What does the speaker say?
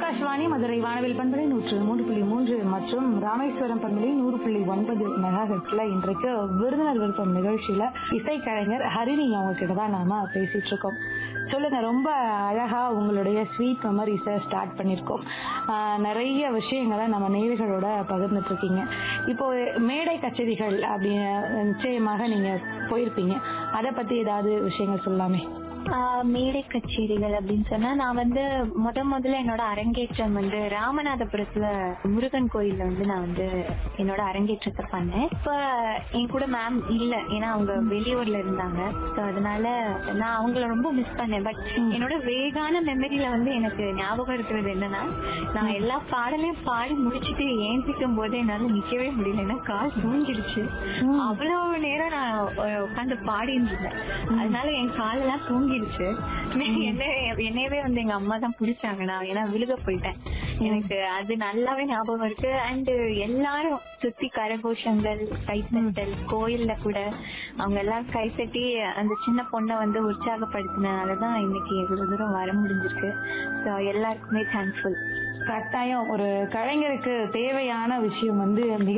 ஆகாஷ்வாணி மதுரை வானவில் பண்பலை நூற்று மூன்று புள்ளி மூன்று மற்றும் ராமேஸ்வரம் பண்பலை நூறு புள்ளி ஒன்பது மெகா ஹெட்ல இன்றைக்கு விருந்தினர் விருப்பம் நிகழ்ச்சியில இசைக்கலைஞர் ஹரிணி அவங்க கிட்ட தான் நாம பேசிட்டு இருக்கோம் சொல்லுங்க ரொம்ப அழகா உங்களுடைய ஸ்வீட் மெமரிஸை ஸ்டார்ட் பண்ணியிருக்கோம் ஆஹ் நிறைய விஷயங்களை நம்ம நேயர்களோட பகிர்ந்துட்டு இருக்கீங்க இப்போ மேடை கச்சேரிகள் அப்படின்னு நிச்சயமாக நீங்க போயிருப்பீங்க அதை பத்தி ஏதாவது விஷயங்கள் சொல்லலாமே ஆஹ் மேடை கச்சேரிகள் அப்படின்னு சொன்னா நான் வந்து முத முதல்ல என்னோட அரங்கேற்றம் வந்து ராமநாதபுரத்துல முருகன் கோயில்ல வந்து நான் வந்து என்னோட அரங்கேற்றத்தை பண்ணேன் இப்ப என் கூட மேம் இல்ல ஏன்னா அவங்க வெளியூர்ல இருந்தாங்க ஸோ அதனால நான் அவங்கள ரொம்ப மிஸ் பண்ணேன் பட் என்னோட வேகான மெமரியில வந்து எனக்கு ஞாபகம் இருக்கிறது என்னன்னா நான் எல்லா பாடலையும் பாடி முடிச்சிட்டு ஏந்திக்கும் போது என்னால நிக்கவே முடியல ஏன்னா கால் தூங்கிடுச்சு அவ்வளவு நேரம் நான் உட்காந்து பாடிட்டு இருந்தேன் அதனால என் காலெல்லாம் தூங்கிடுச்சு என்ன என்னையவே வந்து எங்க அம்மா தான் பிடிச்சாங்க நான் ஏன்னா விழுக போயிட்டேன் எனக்கு அது நல்லாவே ஞாபகம் இருக்கு அண்ட் எல்லாரும் சுத்தி கரகோஷங்கள் கைத்தட்டல் கோயில்ல கூட அவங்க எல்லாரும் கைத்தட்டி அந்த சின்ன பொண்ணை வந்து உற்சாகப்படுத்தினாலதான் இன்னைக்கு இவ்வளவு தூரம் வர முடிஞ்சிருக்கு ஸோ எல்லாருக்குமே தேங்க்ஃபுல் கட்டாயம் ஒரு கலைஞருக்கு தேவையான விஷயம் வந்து மிக